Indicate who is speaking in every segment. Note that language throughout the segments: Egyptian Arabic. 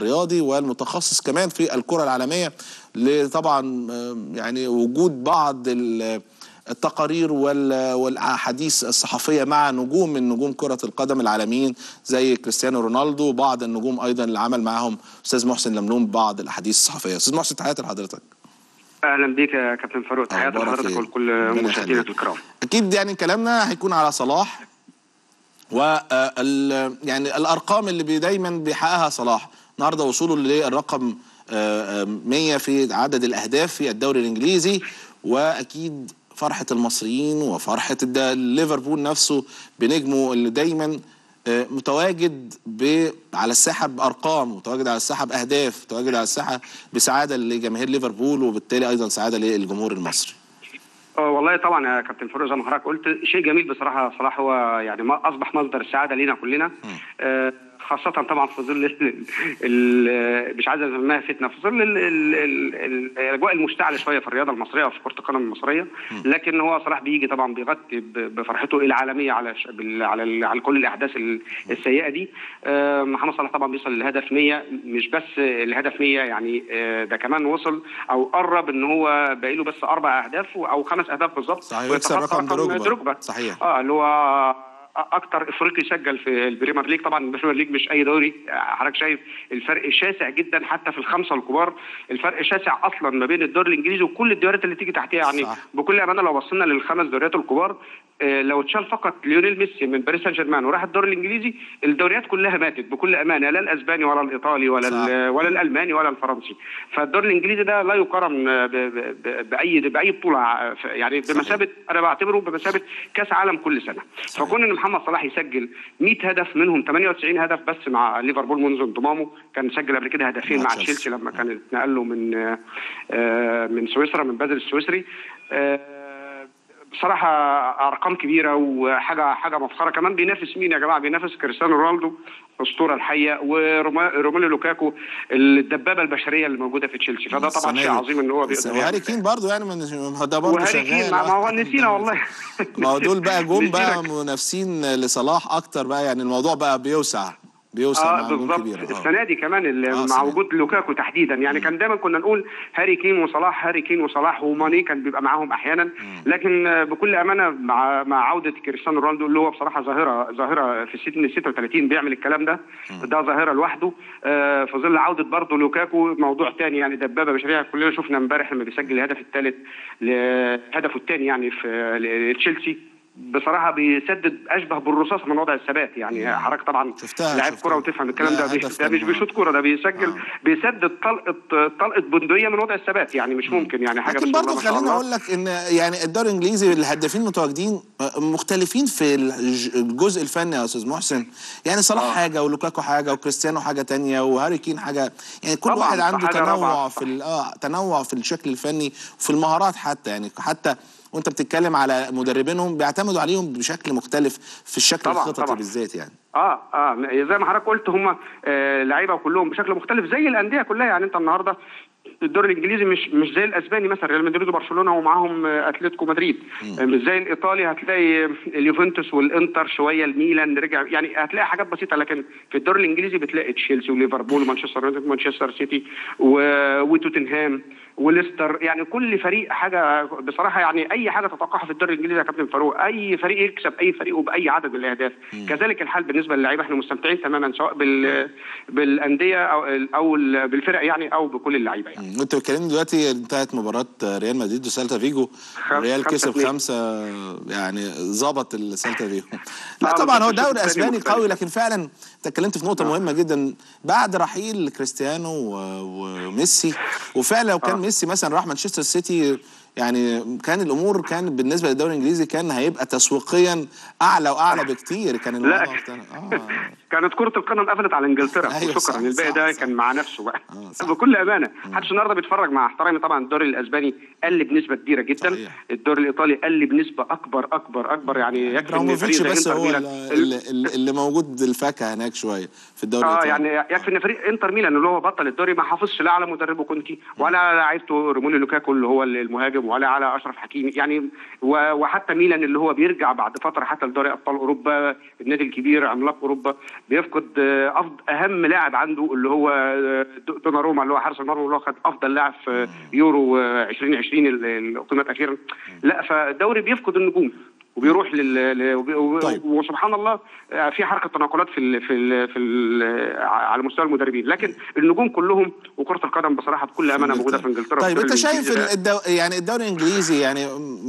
Speaker 1: الرياضي والمتخصص كمان في الكره العالميه لطبعا يعني وجود بعض التقارير والاحاديث الصحفيه مع نجوم من نجوم كره القدم العالميين زي كريستيانو رونالدو وبعض النجوم ايضا اللي عمل معاهم استاذ محسن لملوم بعض الاحاديث الصحفيه استاذ محسن تحياتي لحضرتك
Speaker 2: اهلا بيك يا كابتن فاروق تحياتي لحضرتك ولكل مشاهدينا الكرام
Speaker 1: اكيد يعني كلامنا هيكون على صلاح و يعني الارقام اللي دايما بيحققها صلاح النهارده وصوله للرقم 100 في عدد الاهداف في الدوري الانجليزي واكيد فرحه المصريين وفرحه ليفربول نفسه بنجمه اللي دايما متواجد على الساحه بارقام متواجد على الساحه باهداف متواجد على الساحه بسعاده لجماهير ليفربول وبالتالي ايضا سعاده للجمهور المصري
Speaker 2: والله طبعا يا كابتن فاروق زي ما حضرتك قلت شيء جميل بصراحه صلاح هو يعني ما اصبح مصدر السعاده لينا كلنا آه خاصة طبعا في ظل مش عايز اسميها فتنة في ظل الاجواء المشتعلة شوية في الرياضة المصرية وفي كرة القدم المصرية لكن هو صلاح بيجي طبعا بيغطي بفرحته العالمية على على على كل الاحداث السيئة دي محمد صلاح طبعا بيوصل للهدف 100 مش بس الهدف 100 يعني ده كمان وصل او قرب ان هو باقي له بس اربع اهداف او خمس اهداف بالظبط
Speaker 1: صحيح ويكسر رقم دروجبا
Speaker 2: صحيح اه اللي هو اكتر افريقي سجل في البريمير ليج طبعا البريمير ليج مش اي دوري حضرتك شايف الفرق شاسع جدا حتى في الخمسه الكبار الفرق شاسع اصلا ما بين الدوري الانجليزي وكل الدوريات اللي تيجي تحتها يعني صح. بكل امانه لو بصينا للخمس دوريات الكبار لو اتشال فقط ليونيل ميسي من باريس سان جيرمان وراح الدوري الانجليزي الدوريات كلها ماتت بكل امانه لا الاسباني ولا الايطالي ولا ولا الالماني ولا الفرنسي فالدوري الانجليزي ده لا يقارن باي باي بطوله يعني بمثابه انا بعتبره بمثابه كاس عالم كل سنه فكون ان محمد صلاح يسجل 100 هدف منهم 98 هدف بس مع ليفربول منذ انضمامه كان سجل قبل كده هدفين مع تشيلسي لما كان اتنقل له من من سويسرا من بازل السويسري بصراحه ارقام كبيره وحاجه حاجه مفخره كمان بينافس مين يا جماعه بينافس كريستيانو رونالدو الاسطوره الحيه وروميلو لوكاكو الدبابه البشريه اللي موجوده في تشيلسي فده طبعا شيء عظيم ان هو
Speaker 1: بيقدر وهاري كين برضه يعني من ده برضه شغال
Speaker 2: ما هو نسينا والله
Speaker 1: ما هو دول بقى جم بقى منافسين لصلاح اكتر بقى يعني الموضوع بقى بيوسع بيوسع
Speaker 2: اه بالظبط السنه دي كمان آه مع وجود لوكاكو تحديدا يعني مم. كان دايما كنا نقول هاري كين وصلاح هاري كين وصلاح وماني كان بيبقى معاهم احيانا مم. لكن بكل امانه مع مع عوده كريستيانو رونالدو اللي هو بصراحه ظاهره ظاهره في سن 36 بيعمل الكلام ده مم. ده ظاهره لوحده آه في ظل عوده برضه لوكاكو موضوع ثاني يعني دبابه بشريه كلنا شفنا امبارح لما بيسجل الهدف الثالث هدفه الثاني يعني في تشيلسي بصراحه بيسدد اشبه بالرصاص من وضع الثبات يعني حضرتك طبعا لاعب كره وتفهم الكلام ده ده مش بيشوط كره ده بيسجل آه. بيسدد طلقه طلقه بندقيه من وضع الثبات يعني مش ممكن يعني حاجه
Speaker 1: لكن برضه خليني اقول لك ان يعني الدوري الانجليزي الهدافين متواجدين مختلفين في الجزء الفني يا استاذ محسن يعني صلاح آه. حاجه ولوكاكو حاجه وكريستيانو حاجه ثانيه وهاري كين حاجه يعني كل واحد عنده تنوع في اه تنوع في الشكل الفني وفي المهارات حتى يعني حتى وانت بتتكلم على مدربينهم بيعتمدوا عليهم بشكل مختلف في الشكل الخططي بالذات يعني
Speaker 2: اه اه زي ما حضرتك قلت هم آه لعيبه كلهم بشكل مختلف زي الانديه كلها يعني انت النهارده الدوري الانجليزي مش مش زي الاسباني مثلا ريال مدريد وبرشلونه ومعاهم اتلتيكو مدريد مش زي الايطالي هتلاقي اليوفنتوس والانتر شويه الميلان رجع يعني هتلاقي حاجات بسيطه لكن في الدوري الانجليزي بتلاقي تشيلسي وليفربول ومانشستر يونايتد ومانشستر سيتي وتوتنهام وليستر يعني كل فريق حاجه بصراحه يعني اي حاجه تتوقعها في الدوري الانجليزي يا كابتن فاروق اي فريق يكسب اي فريق وباي عدد من الاهداف كذلك الحال بالنسبه للعيبه احنا مستمتعين تماما سواء بال بالانديه او او بالفرق يعني او بكل اللعيبه يعني
Speaker 1: انت بتكلمني دلوقتي انتهت مباراه ريال مدريد وسالتا فيجو الريال كسب خمسه يعني ظبط السالتا فيجو لا طبعا هو دوري اسباني قوي لكن فعلا انت اتكلمت في نقطه مهمه جدا بعد رحيل كريستيانو وميسي وفعلا لو كان ميسي مثلا راح مانشستر سيتي يعني كان الامور كان بالنسبه للدوري الانجليزي كان هيبقى تسويقيا اعلى واعلى بكتير كان
Speaker 2: الموضوع آه. كانت كره القدم قفلت على انجلترا أيوة وشكرا الباقي ده كان مع نفسه بقى آه بكل امانه محدش النهارده بيتفرج مع احترامي طبعا الدوري الاسباني قل بنسبه كبيره جدا صحيح. الدوري الايطالي قل بنسبه اكبر اكبر اكبر يعني
Speaker 1: يكفي ان فريق بس هو اللي, اللي موجود الفاكهه هناك شويه في الدوري
Speaker 2: اه يعني يكفي ان فريق انتر ميلان اللي هو بطل الدوري ما حافظش لا على مدربه كونتي ولا على لعيبته روميلو لوكاكو اللي هو المهاجم مسلم ولا على اشرف حكيمي يعني و- وحتى ميلان اللي هو بيرجع بعد فتره حتى لدوري ابطال اوروبا النادي الكبير عملاق اوروبا بيفقد آه، افضل اهم لاعب عنده اللي هو آه، دو- دوناروما اللي هو حارس المرمى اللي هو خد افضل لاعب في يورو آه، 2020 اللي اللي اقيمت اخيرا لا فالدوري بيفقد النجوم وبيروح لل ل- وبي- و-
Speaker 1: طيب.
Speaker 2: وسبحان الله آه، في حركه تناقلات في ال في ال في ال على مستوى المدربين لكن النجوم كلهم وكره القدم بصراحه بكل امانه موجوده في انجلترا
Speaker 1: طيب
Speaker 2: والدوري
Speaker 1: انت شايف
Speaker 2: الإنجليزي ده-
Speaker 1: الدو... يعني الدوري الانجليزي يعني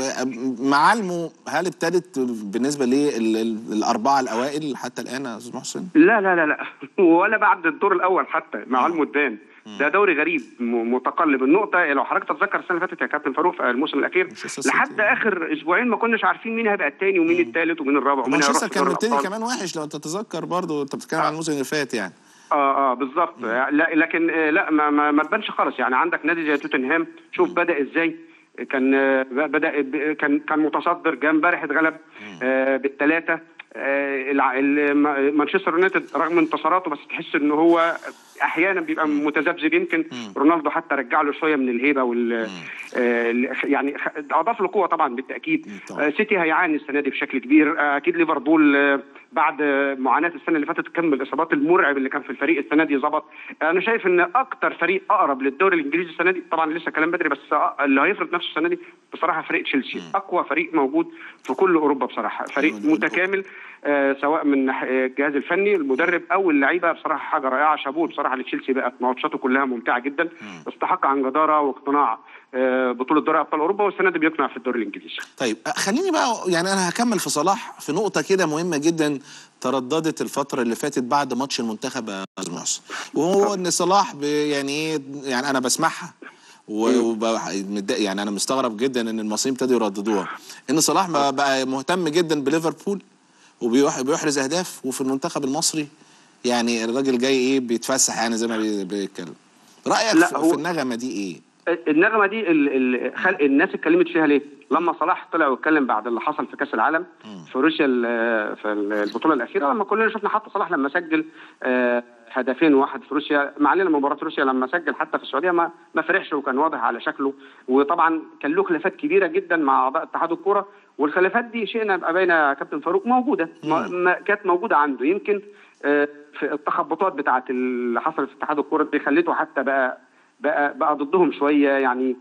Speaker 1: م- معالمه هل ابتدت بالنسبه للاربعه الاوائل حتى الان يا استاذ محسن؟
Speaker 2: لا لا لا لا ولا بعد الدور الاول حتى مع المدان ده دوري غريب م- متقلب النقطه لو حضرتك تتذكر السنه اللي فاتت يا كابتن فاروق في الموسم الاخير
Speaker 1: مانشستر
Speaker 2: لحد
Speaker 1: سيتي.
Speaker 2: اخر اسبوعين ما كناش عارفين مين هيبقى الثاني ومين الثالث ومين الرابع ومين هيروح
Speaker 1: مانشستر
Speaker 2: في
Speaker 1: كان
Speaker 2: دوري
Speaker 1: مبتدي
Speaker 2: الأبطال.
Speaker 1: كمان وحش لو تتذكر برضه انت بتتكلم عن الموسم اللي فات يعني
Speaker 2: اه اه بالظبط لا لكن آه، لا ما ما, ما تبانش خالص يعني عندك نادي زي توتنهام شوف بدا ازاي كان آه، بدا ب- كان كان متصدر جه امبارح اتغلب آه بالثلاثه آه الع- ال- ما- مانشستر يونايتد رغم انتصاراته بس تحس ان هو احيانا بيبقى متذبذب يمكن رونالدو حتى رجع له شويه من الهيبه وال آه ال- يعني خ- اضاف له قوه طبعا بالتاكيد
Speaker 1: طبعاً.
Speaker 2: آه سيتي هيعاني السنه دي بشكل كبير آه، اكيد ليفربول آه، بعد آه، معاناه السنه اللي فاتت كم الاصابات المرعب اللي كان في الفريق السنه دي ظبط انا شايف ان اكتر فريق اقرب للدوري الانجليزي السنه دي طبعا لسه كلام بدري بس آه، اللي هيفرض نفسه السنه دي بصراحه فريق تشيلسي اقوى فريق موجود في كل اوروبا بصراحه فريق
Speaker 1: أيوة،
Speaker 2: متكامل آه، سواء من ناح- آه، الجهاز الفني المدرب او اللعيبه بصراحه حاجه رائعه شابوه بصراحه لتشيلسي بقت ماتشاته كلها ممتعه جدا استحق عن جداره واقتناع آه، بطوله دوري ابطال اوروبا والسنه دي بيقنع في الدوري الانجليزي
Speaker 1: طيب خليني بقى يعني انا هكمل في صلاح في نقطه كده مهمه جدا ترددت الفتره اللي فاتت بعد ماتش المنتخب يا استاذ محسن وهو ان صلاح ب- يعني ايه يعني انا بسمعها و- وب- متضايق- يعني انا مستغرب جدا ان المصريين ابتدوا يرددوها ان صلاح بقى- بقى مهتم جدا بليفربول وبيحرز اهداف وفي المنتخب المصري يعني الراجل جاي ايه بيتفسح يعني زي ما بي- بيتكلم رايك
Speaker 2: لا،
Speaker 1: في-
Speaker 2: هو-
Speaker 1: في النغمه دي ايه
Speaker 2: النغمه دي ال ال خل... الناس اتكلمت فيها ليه؟ لما صلاح طلع واتكلم بعد اللي حصل في كاس العالم في روسيا ال- في البطوله الاخيره لما كلنا شفنا حتى صلاح لما سجل آه، هدفين واحد في روسيا ما علينا مباراه روسيا لما سجل حتى في السعوديه ما ما فرحش وكان واضح على شكله وطبعا كان له خلافات كبيره جدا مع اعضاء اتحاد الكوره والخلافات دي شئنا ابقى باينه يا كابتن فاروق موجوده ما ما كانت موجوده عنده يمكن آه، في التخبطات بتاعه اللي حصلت في اتحاد الكوره دي خلته حتى بقى بقى بقى ضدهم شويه يعني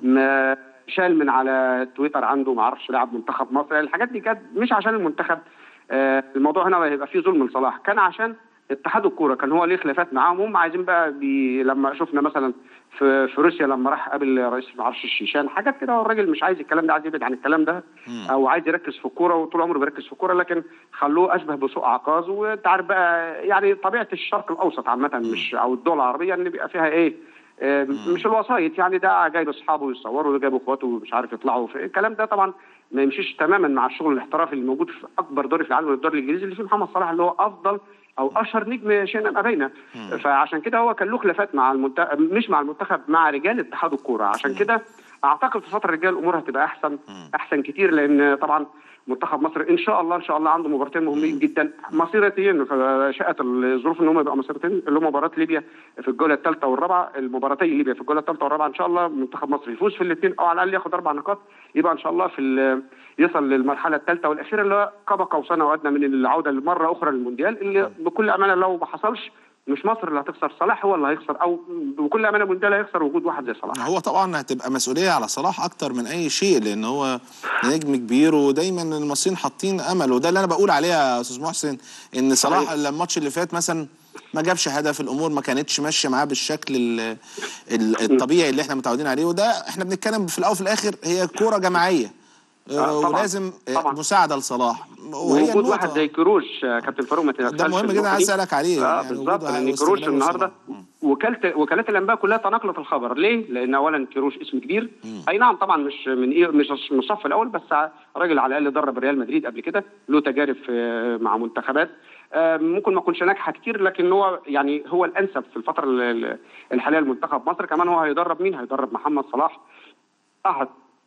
Speaker 2: ما شال من على تويتر عنده ما اعرفش لاعب منتخب مصر الحاجات دي كانت مش عشان المنتخب آه، الموضوع هنا هيبقى فيه ظلم لصلاح كان عشان اتحاد الكوره كان هو ليه خلافات معاهم هم عايزين بقى بي لما شفنا مثلا في في روسيا لما راح قابل رئيس ما اعرفش الشيشان حاجات كده هو الراجل مش عايز الكلام ده عايز يبعد عن الكلام ده او عايز يركز في الكوره وطول عمره بيركز في الكوره لكن خلوه اشبه بسوء عكاظ وانت عارف بقى يعني طبيعه الشرق الاوسط عامه مش او الدول العربيه ان بيبقى فيها ايه آه، مش الوسايط يعني ده جايب اصحابه يصوروا وده جايب اخواته مش عارف يطلعوا في الكلام ده طبعا ما يمشيش تماما مع الشغل الاحترافي اللي موجود في اكبر دوري في العالم الدوري الانجليزي اللي فيه محمد صلاح اللي هو افضل او اشهر نجم شئنا ام ابينا فعشان كده هو كان له خلافات مع المنتخب مش مع المنتخب مع رجال اتحاد الكوره عشان كده اعتقد في الفتره الجايه الامور هتبقى احسن احسن كتير لان طبعا منتخب مصر ان شاء الله ان شاء الله عنده مباراتين مهمين جدا مصيرتين شاءت الظروف ان هم يبقوا مصيرتين اللي هم مباراه ليبيا في الجوله الثالثه والرابعه المباراتين ليبيا في الجوله الثالثه والرابعه ان شاء الله منتخب مصر يفوز في الاثنين او على الاقل ياخد اربع نقاط يبقى ان شاء الله في ال- يصل للمرحله الثالثه والاخيره اللي هو قاب قوسين وادنى من العوده مره اخرى للمونديال اللي بكل امانه لو ما حصلش مش مصر اللي هتخسر صلاح هو اللي هيخسر او بكل امانه المونديال هيخسر وجود واحد زي صلاح
Speaker 1: هو طبعا هتبقى مسؤوليه على صلاح اكتر من اي شيء لان هو نجم كبير ودايما المصريين حاطين امل وده اللي انا بقول عليه يا استاذ محسن ان صلاح
Speaker 2: صحيح.
Speaker 1: الماتش اللي فات مثلا ما جابش هدف الامور ما كانتش ماشيه معاه بالشكل ال- ال- الطبيعي اللي احنا متعودين عليه وده احنا بنتكلم في الاول وفي الاخر هي كوره جماعيه
Speaker 2: آه، طبعاً.
Speaker 1: ولازم
Speaker 2: طبعاً.
Speaker 1: مساعده لصلاح وهي
Speaker 2: وجود
Speaker 1: النقطة.
Speaker 2: واحد زي كروش آه، كابتن فاروق ما تنساش
Speaker 1: ده مهم
Speaker 2: في
Speaker 1: جدا
Speaker 2: النقطة
Speaker 1: عايز
Speaker 2: دي.
Speaker 1: اسالك عليه
Speaker 2: اه
Speaker 1: يعني
Speaker 2: بالظبط
Speaker 1: وجوده
Speaker 2: لان
Speaker 1: واستغلاله
Speaker 2: كروش
Speaker 1: لصلاح.
Speaker 2: النهارده
Speaker 1: مم.
Speaker 2: وكاله وكالات الانباء كلها تناقلت الخبر ليه؟ لان اولا كروش اسم كبير اي نعم طبعا مش من إيه مش من الصف الاول بس راجل على الاقل درب ريال مدريد قبل كده له تجارب في مع منتخبات آه، ممكن ما تكونش ناجحه كتير لكن هو يعني هو الانسب في الفتره ال- ال- الحاليه لمنتخب مصر كمان هو هيدرب مين؟ هيدرب محمد صلاح احد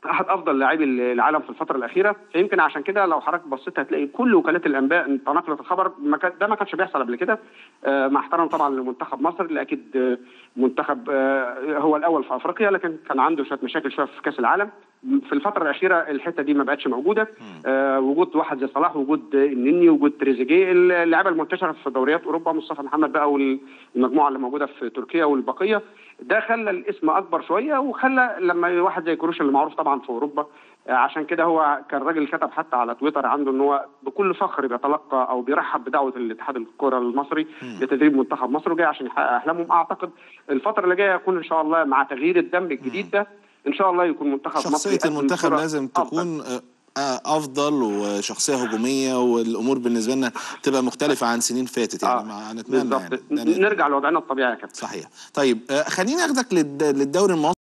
Speaker 2: احد افضل لاعبي العالم في الفتره الاخيره فيمكن عشان كده لو حضرتك بصيت هتلاقي كل وكالات الانباء تناقلت الخبر ما كان- ده ما كانش بيحصل قبل كده آه، مع احترام طبعا لمنتخب مصر اللي اكيد آه، منتخب آه، هو الاول في افريقيا لكن كان عنده شويه مشاكل شويه في كاس العالم في الفتره الاخيره الحته دي ما بقتش موجوده آه، وجود واحد زي صلاح وجود النني وجود تريزيجيه اللعيبه المنتشره في دوريات اوروبا مصطفى محمد بقى والمجموعه اللي موجوده في تركيا والبقيه ده خلى الاسم اكبر شويه وخلى لما واحد زي كروش اللي معروف طبعا في اوروبا آه، عشان كده هو كان راجل كتب حتى على تويتر عنده ان هو بكل فخر بيتلقى او بيرحب بدعوه الاتحاد الكره المصري لتدريب منتخب مصر وجاي عشان يحقق احلامهم اعتقد الفتره اللي جايه يكون ان شاء الله مع تغيير الدم الجديد ده ان شاء الله يكون منتخب مصر
Speaker 1: شخصيه
Speaker 2: يقدم
Speaker 1: المنتخب
Speaker 2: صورة
Speaker 1: لازم
Speaker 2: أفضل.
Speaker 1: تكون آه، آه، افضل وشخصيه هجوميه والامور بالنسبه لنا تبقى مختلفه عن سنين فاتت يعني
Speaker 2: آه،
Speaker 1: مع نتمنى
Speaker 2: بالظبط
Speaker 1: يعني. يعني
Speaker 2: نرجع لوضعنا الطبيعي يا كابتن
Speaker 1: صحيح طيب آه، خليني اخدك للد- للدوري المصري